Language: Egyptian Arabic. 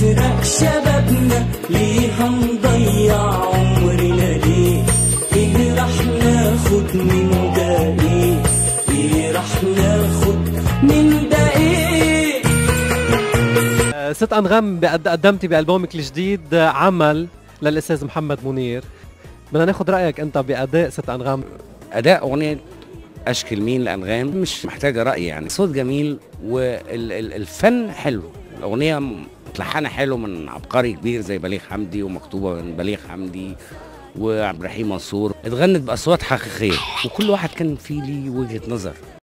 نسرق شبابنا ليه هنضيع عمرنا ليه ايه رح ناخد من ده ايه ايه رح ناخد من ده ايه آه، ست انغام بقد- قدمتي بالبومك الجديد آه، عمل للاستاذ محمد منير بدنا ناخذ رايك انت باداء ست انغام اداء اغنيه اشكل مين لانغام مش محتاجه راي يعني صوت جميل والفن حلو الاغنيه متلحنه حلو من عبقري كبير زي بليغ حمدي ومكتوبه من بليغ حمدي وعبد الرحيم منصور اتغنت باصوات حقيقيه وكل واحد كان فيه ليه وجهه نظر